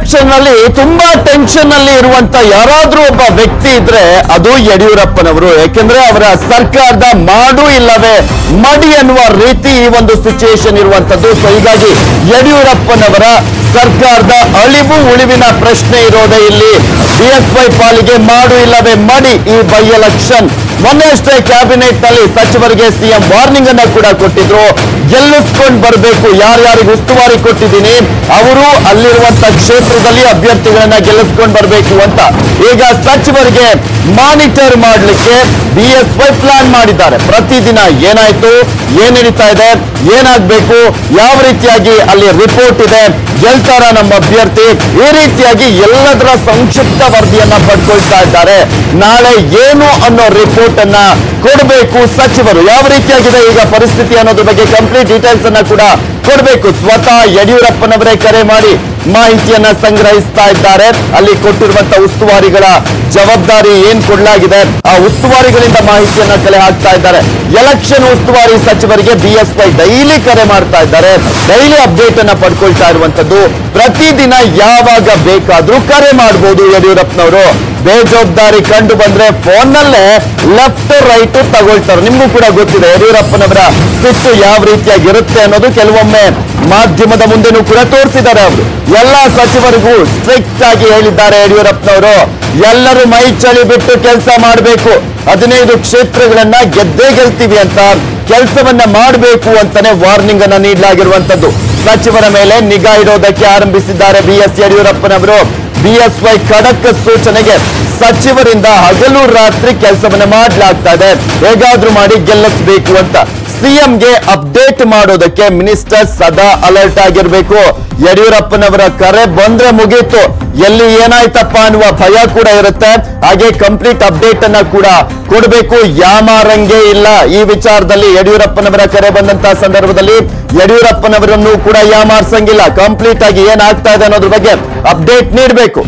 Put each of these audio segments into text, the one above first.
Election ನಲ್ಲಿ ತುಂಬಾ tension ಅಲ್ಲಿ ಇರುವಂತ ಯಾರಾದ್ರೂ ಒಬ್ಬ ವ್ಯಕ್ತಿ ಇದ್ರೆ ಅದು ಯಡಿಯೂರಪ್ಪನವರು ಯಾಕೆಂದ್ರೆ ಅವರ ಸರ್ಕಾರದ ಮಾಡು ಇಲ್ಲವೇ ಮಡಿ ಅನ್ನುವ ರೀತಿ ಈ ಒಂದು ಸಿಚುಯೇಷನ್ ಇರುವಂತದ್ದು ಸೊ ಹೀಗಾಗಿ ಯಡಿಯೂರಪ್ಪನವರ ಸರ್ಕಾರದ ಅಳಿವು ಉಳಿವಿನ ಪ್ರಶ್ನೆ ಇರೋದೇ ಇಲ್ಲಿ ಬಿಎಸ್ವೈ ಪಾಲಿಗೆ ಮಾಡು ಇಲ್ಲವೇ ಮಡಿ ಈ ಬೈ ಎಲೆಕ್ಷನ್ ಮೊನ್ನೆ ಅಷ್ಟೇ ಕ್ಯಾಬಿನೆಟ್ ನಲ್ಲಿ ಸಚಿವರಿಗೆ ಸಿಎಂ ವಾರ್ನಿಂಗ್ ಅನ್ನ ಕೂಡ ಕೊಟ್ಟಿದ್ರು ಗೆಲ್ಲಿಸ್ಕೊಂಡು ಬರಬೇಕು ಯಾರ್ಯಾರಿಗೆ ಉಸ್ತುವಾರಿ ಕೊಟ್ಟಿದ್ದೀನಿ ಅವರು ಅಲ್ಲಿರುವಂತ ಕ್ಷೇತ್ರದಲ್ಲಿ ಅಭ್ಯರ್ಥಿಗಳನ್ನ ಗೆಲ್ಲಿಸ್ಕೊಂಡು ಬರಬೇಕು ಅಂತ ಈಗ ಸಚಿವರಿಗೆ ಮಾನಿಟರ್ ಮಾಡಲಿಕ್ಕೆ ಬಿಎಸ್ವೈ ಪ್ಲಾನ್ ಮಾಡಿದ್ದಾರೆ ಪ್ರತಿದಿನ ಏನಾಯ್ತು ಏನ್ ನಡೀತಾ ಇದೆ ಏನಾಗ್ಬೇಕು ಯಾವ ರೀತಿಯಾಗಿ ಅಲ್ಲಿ ರಿಪೋರ್ಟ್ ಇದೆ ಗೆಲ್ತಾರ ನಮ್ಮ ಅಭ್ಯರ್ಥಿ ಈ ರೀತಿಯಾಗಿ ಎಲ್ಲದರ ಸಂಕ್ಷಿಪ್ತ ವರದಿಯನ್ನ ಪಡ್ಕೊಳ್ತಾ ಇದ್ದಾರೆ ನಾಳೆ ಏನು ಅನ್ನೋ ರಿಪೋರ್ಟ್ ಅನ್ನ ಕೊಡಬೇಕು ಸಚಿವರು ಯಾವ ರೀತಿಯಾಗಿದೆ ಈಗ ಪರಿಸ್ಥಿತಿ ಅನ್ನೋದ್ರ ಬಗ್ಗೆ ಕಂಪ್ಲೀಟ್ ಡೀಟೇಲ್ಸ್ ಅನ್ನ ಕೂಡ ಕೊಡಬೇಕು ಸ್ವತಃ ಯಡಿಯೂರಪ್ಪನವರೇ ಕರೆ ಮಾಡಿ ಮಾಹಿತಿಯನ್ನ ಸಂಗ್ರಹಿಸ್ತಾ ಇದ್ದಾರೆ ಅಲ್ಲಿ ಕೊಟ್ಟಿರುವಂತ ಉಸ್ತುವಾರಿಗಳ ಜವಾಬ್ದಾರಿ ಏನ್ ಕೊಡಲಾಗಿದೆ ಆ ಉಸ್ತುವಾರಿಗಳಿಂದ ಮಾಹಿತಿಯನ್ನ ಕಲೆ ಹಾಕ್ತಾ ಇದ್ದಾರೆ ಎಲೆಕ್ಷನ್ ಉಸ್ತುವಾರಿ ಸಚಿವರಿಗೆ ಬಿಎಸ್ವೈ ಡೈಲಿ ಕರೆ ಮಾಡ್ತಾ ಇದ್ದಾರೆ ಡೈಲಿ ಅಪ್ಡೇಟ್ ಅನ್ನ ಪಡ್ಕೊಳ್ತಾ ಇರುವಂತದ್ದು ಪ್ರತಿದಿನ ಯಾವಾಗ ಬೇಕಾದ್ರೂ ಕರೆ ಮಾಡಬಹುದು ಯಡಿಯೂರಪ್ಪನವರು ಬೇಜವಾಬ್ದಾರಿ ಕಂಡು ಬಂದ್ರೆ ಫೋನ್ ನಲ್ಲೇ ಲೆಫ್ಟ್ ರೈಟ್ ತಗೊಳ್ತಾರೆ ನಿಮ್ಗೂ ಕೂಡ ಗೊತ್ತಿದೆ ಯಡಿಯೂರಪ್ಪನವರ ಸಿಟ್ಟು ಯಾವ ರೀತಿಯಾಗಿರುತ್ತೆ ಅನ್ನೋದು ಕೆಲವೊಮ್ಮೆ ಮಾಧ್ಯಮದ ಮುಂದೆನೂ ಕೂಡ ತೋರಿಸಿದ್ದಾರೆ ಅವರು ಎಲ್ಲ ಸಚಿವರಿಗೂ ಸ್ಟ್ರಿಕ್ಟ್ ಆಗಿ ಹೇಳಿದ್ದಾರೆ ಯಡಿಯೂರಪ್ಪನವರು ಎಲ್ಲರೂ ಮೈ ಚಳಿ ಬಿಟ್ಟು ಕೆಲಸ ಮಾಡಬೇಕು ಹದಿನೈದು ಕ್ಷೇತ್ರಗಳನ್ನ ಗೆದ್ದೇ ಗೆಲ್ತೀವಿ ಅಂತ ಕೆಲಸವನ್ನ ಮಾಡಬೇಕು ಅಂತಾನೆ ವಾರ್ನಿಂಗ್ ಅನ್ನ ನೀಡಲಾಗಿರುವಂತದ್ದು ಸಚಿವರ ಮೇಲೆ ನಿಗಾ ಇಡೋದಕ್ಕೆ ಆರಂಭಿಸಿದ್ದಾರೆ ಬಿ ಎಸ್ ಯಡಿಯೂರಪ್ಪನವರು ಬಿಎಸ್ವೈ ಖಡಕ್ ಸೂಚನೆಗೆ ಸಚಿವರಿಂದ ಹಗಲು ರಾತ್ರಿ ಕೆಲಸವನ್ನ ಮಾಡಲಾಗ್ತಾ ಇದೆ ಹೇಗಾದ್ರೂ ಮಾಡಿ ಗೆಲ್ಲಿಸಬೇಕು ಅಂತ ಸಿಎಂಗೆ ಅಪ್ಡೇಟ್ ಮಾಡೋದಕ್ಕೆ ಮಿನಿಸ್ಟರ್ ಸದಾ ಅಲರ್ಟ್ ಆಗಿರ್ಬೇಕು ಯಡಿಯೂರಪ್ಪನವರ ಕರೆ ಬಂದ್ರೆ ಮುಗೀತು ಎಲ್ಲಿ ಏನಾಯ್ತಪ್ಪ ಅನ್ನುವ ಭಯ ಕೂಡ ಇರುತ್ತೆ ಹಾಗೆ ಕಂಪ್ಲೀಟ್ ಅಪ್ಡೇಟ್ ಅನ್ನ ಕೂಡ ಕೊಡಬೇಕು ಯಾಮಾರಂಗೆ ಇಲ್ಲ ಈ ವಿಚಾರದಲ್ಲಿ ಯಡಿಯೂರಪ್ಪನವರ ಕರೆ ಬಂದಂತ ಸಂದರ್ಭದಲ್ಲಿ ಯಡಿಯೂರಪ್ಪನವರನ್ನು ಕೂಡ ಯಾಮಾರ್ಸಂಗಿಲ್ಲ ಕಂಪ್ಲೀಟ್ ಆಗಿ ಏನಾಗ್ತಾ ಇದೆ ಅನ್ನೋದ್ರ ಬಗ್ಗೆ ಅಪ್ಡೇಟ್ ನೀಡಬೇಕು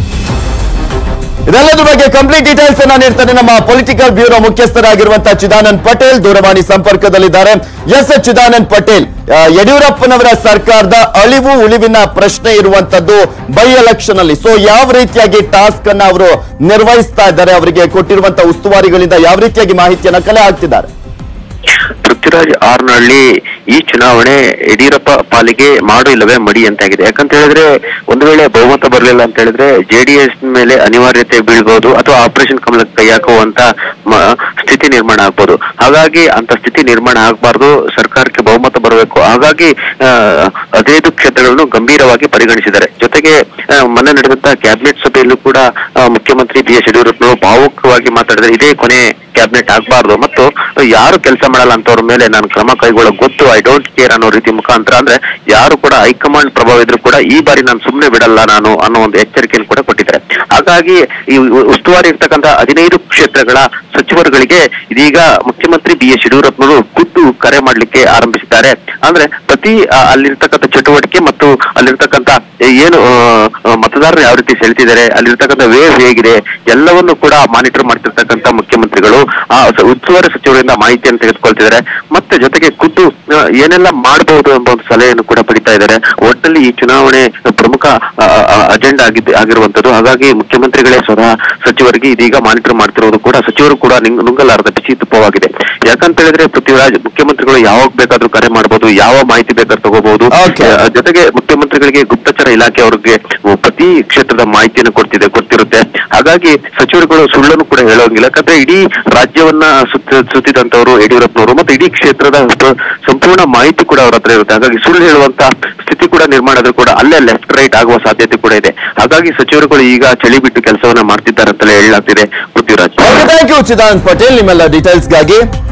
ಇದೆಲ್ಲದ್ರ ಬಗ್ಗೆ ಕಂಪ್ಲೀಟ್ ಡೀಟೇಲ್ಸ್ ಅನ್ನ ನೀಡ್ತಾರೆ ನಮ್ಮ ಪೊಲಿಟಿಕಲ್ ಬ್ಯೂರೋ ಮುಖ್ಯಸ್ಥರಾಗಿರುವಂತಹ ಚಿದಾನಂದ್ ಪಟೇಲ್ ದೂರವಾಣಿ ಸಂಪರ್ಕದಲ್ಲಿದ್ದಾರೆ ಎಸ್ ಚಿದಾನಂದ್ ಪಟೇಲ್ ಆ, ಯಡಿಯೂರಪ್ಪನವರ ಸರ್ಕಾರದ ಅಳಿವು ಉಳಿವಿನ ಪ್ರಶ್ನೆ ಇರುವಂತದ್ದು ಬೈ ಎಲೆಕ್ಷನ್ ಅಲ್ಲಿ ಸೊ ಯಾವ ರೀತಿಯಾಗಿ ಟಾಸ್ಕ್ ಅನ್ನ ಅವರು ನಿರ್ವಹಿಸ್ತಾ ಇದ್ದಾರೆ ಅವರಿಗೆ ಕೊಟ್ಟಿರುವಂತಹ ಉಸ್ತುವಾರಿಗಳಿಂದ ಯಾವ ರೀತಿಯಾಗಿ ಮಾಹಿತಿಯನ್ನ ಕಲೆ ಹಾಕ್ತಿದ್ದಾರೆ ಪೃಥ್ವಿರಾಜ್ ಆರ್ನಹಳ್ಳಿ ಈ ಚುನಾವಣೆ ಯಡಿಯೂರಪ್ಪ ಪಾಲಿಗೆ ಮಾಡು ಇಲ್ಲವೇ ಮಡಿ ಅಂತ ಆಗಿದೆ ಯಾಕಂತ ಹೇಳಿದ್ರೆ ಒಂದು ವೇಳೆ ಬಹುಮತ ಬರಲಿಲ್ಲ ಅಂತ ಹೇಳಿದ್ರೆ ಜೆಡಿಎಸ್ ಮೇಲೆ ಅನಿವಾರ್ಯತೆ ಬೀಳ್ಬಹುದು ಅಥವಾ ಆಪರೇಷನ್ ಕಮಲಕ್ಕೆ ಕೈ ಹಾಕುವಂತ ಮ- ಸ್ಥಿತಿ ನಿರ್ಮಾಣ ಆಗ್ಬೋದು ಹಾಗಾಗಿ ಅಂತ ಸ್ಥಿತಿ ನಿರ್ಮಾಣ ಆಗಬಾರ್ದು ಸರ್ಕಾರಕ್ಕೆ ಬಹುಮತ ಬರಬೇಕು ಹಾಗಾಗಿ ಆ, ಹದಿನೈದು ಕ್ಷೇತ್ರಗಳನ್ನು ಗಂಭೀರವಾಗಿ ಪರಿಗಣಿಸಿದ್ದಾರೆ ಜೊತೆಗೆ ಆ, ಮೊನ್ನೆ ನಡೆದಂತಹ ಕ್ಯಾಬಿನೆಟ್ ಸಭೆಯಲ್ಲೂ ಕೂಡ ಆ, ಮುಖ್ಯಮಂತ್ರಿ ಬಿ ಎಸ್ ಯಡಿಯೂರಪ್ಪನವರು ಭಾವುಕವಾಗಿ ಮಾತಾಡಿದರೆ ಇದೇ ಕೊನೆ ಕ್ಯಾಬಿನೆಟ್ ಆಗಬಾರ್ದು ಮತ್ತು ಯಾರು ಕೆಲಸ ಮಾಡಲ್ಲ ಅಂತವ್ರ ಮೇಲೆ ನಾನು ಕ್ರಮ ಕೈಗೊಳ್ಳೋ ಗೊತ್ತು ಐ ಡೋಂಟ್ ಕೇರ್ ಅನ್ನೋ ರೀತಿ ಮುಖಾಂತರ ಅಂದ್ರೆ ಯಾರು ಕೂಡ ಹೈಕಮಾಂಡ್ ಪ್ರಭಾವ ಇದ್ರು ಕೂಡ ಈ ಬಾರಿ ನಾನು ಸುಮ್ಮನೆ ಬಿಡಲ್ಲ ನಾನು ಅನ್ನೋ ಒಂದು ಎಚ್ಚರಿಕೆಯನ್ನು ಕೂಡ ಕೊಟ್ಟಿದ್ದಾರೆ ಹಾಗಾಗಿ ಈ ಉ- ಉಸ್ತುವಾರಿ ಇರ್ತಕ್ಕಂಥ ಹದಿನೈದು ಕ್ಷೇತ್ರಗಳ ಸಚಿವರುಗಳಿಗೆ ಇದೀಗ ಮುಖ್ಯಮಂತ್ರಿ ಬಿ ಎಸ್ ಯಡಿಯೂರಪ್ಪನವರು ಖುದ್ದು ಕರೆ ಮಾಡಲಿಕ್ಕೆ ಆರಂಭಿಸಿದ್ದಾರೆ ಅಂದ್ರೆ ಪ್ರತಿ ಆ, ಅಲ್ಲಿರ್ತಕ್ಕಂಥ ಚಟುವಟಿಕೆ ಮತ್ತು ಅಲ್ಲಿರ್ತಕ್ಕಂಥ ಏನು ಆ, ಆ, ಮತದಾರರು ಯಾವ ರೀತಿ ಸೆಳೆತಿದ್ದಾರೆ ಅಲ್ಲಿರ್ತಕ್ಕಂಥ ವೇವ್ ಹೇಗಿದೆ ಎಲ್ಲವನ್ನು ಕೂಡ ಮಾನಿಟರ್ ಮಾಡ್ತಿರ್ತಕ್ಕಂಥ ಮುಖ್ಯಮಂತ್ರಿಗಳು ಆ ಸ- ಉಸ್ತುವಾರಿ ಸಚಿವರಿಂದ ಮಾಹಿತಿಯನ್ನು ತೆಗೆದುಕೊಳ್ತಿದ್ದಾರೆ ಮತ್ತೆ ಜೊತೆಗೆ ಖುದ್ದು ಆ, ಏನೆಲ್ಲ ಮಾಡಬಹುದು ಎಂಬ ಒಂದು ಸಲಹೆಯನ್ನು ಕೂಡ ಪಡಿತಾ ಇದ್ದಾರೆ ಒಟ್ಟಲ್ಲಿ ಈ ಚುನಾವಣೆ ಪ್ರಮುಖ ಅಜೆಂಡಾ ಆಗಿದ್ದು ಆಗಿರುವಂತದ್ದು ಹಾಗಾಗಿ ಮುಖ್ಯಮಂತ್ರಿಗಳೇ ಸ್ವತಃ ಸಚಿವರಿಗೆ ಇದೀಗ ಮಾನಿಟರ್ ಮಾಡ್ತಿರೋದು ಕೂಡ ಸಚಿವರು ಕೂಡ ನಿಂಗ್- ನುಂಗಲಾರದ ಬಿಸಿ ತುಪ್ಪವಾಗಿದೆ ಯಾಕಂತ ಹೇಳಿದ್ರೆ ಪೃಥ್ವಿರಾಜ್ ಮುಖ್ಯಮಂತ್ರಿಗಳು ಯಾವಾಗ ಬೇಕಾದ್ರೂ ಕರೆ ಮಾಡಬಹುದು ಯಾವ ಮಾಹಿತಿ ಬೇಕಾದ್ರೂ ತಗೋಬಹುದು Okay. ಆ, ಜೊತೆಗೆ ಮುಖ್ಯಮಂತ್ರಿಗಳಿಗೆ ಗುಪ್ತಚರ ಇಲಾಖೆ ಅವರಿಗೆ ಪ್ರತಿ ಕ್ಷೇತ್ರದ ಮಾಹಿತಿಯನ್ನು ಕೊಡ್ತಿದೆ ಕೊಡ್ತಿರುತ್ತೆ ಹಾಗಾಗಿ ಸಚಿವರುಗಳು ಸುಳ್ಳನ್ನು ಕೂಡ ಹೇಳೋಂಗಿಲ್ಲ ಯಾಕಂದ್ರೆ ಇಡೀ ರಾಜ್ಯವನ್ನ ಸುತ್ತ ಸುತ್ತಿದಂತವರು ಯಡಿಯೂರಪ್ಪನವರು ಮತ್ತೆ ಇಡೀ ಕ್ಷೇತ್ರದ ಸ- ಸಂಪೂರ್ಣ ಮಾಹಿತಿ ಕೂಡ ಅವ್ರ ಹತ್ರ ಇರುತ್ತೆ ಹಾಗಾಗಿ ಸುಳ್ಳು ಹೇಳುವಂತ ಸ್ಥಿತಿ ಕೂಡ ನಿರ್ಮಾಣ ಆದ್ರೂ ಕೂಡ ಅಲ್ಲೇ ಲೆಫ್ಟ್ ರೈಟ್ ಆಗುವ ಸಾಧ್ಯತೆ ಕೂಡ ಇದೆ ಹಾಗಾಗಿ ಸಚಿವರುಗಳು ಈಗ ಚಳಿ ಬಿಟ್ಟು ಕೆಲಸವನ್ನ ಮಾಡ್ತಿದ್ದಾರೆ ಅಂತಲೇ ಹೇಳಲಾಗ್ತಿದೆ ಪೃಥ್ವಿರಾಜ್ ಥ್ಯಾಂಕ್ ಯು ಚಿದಾನಂದ್ ಪಟೇಲ್ ನಿಮ್ಮೆಲ್ಲ ಡೀಟೇಲ್ಸ್ಗಾಗಿ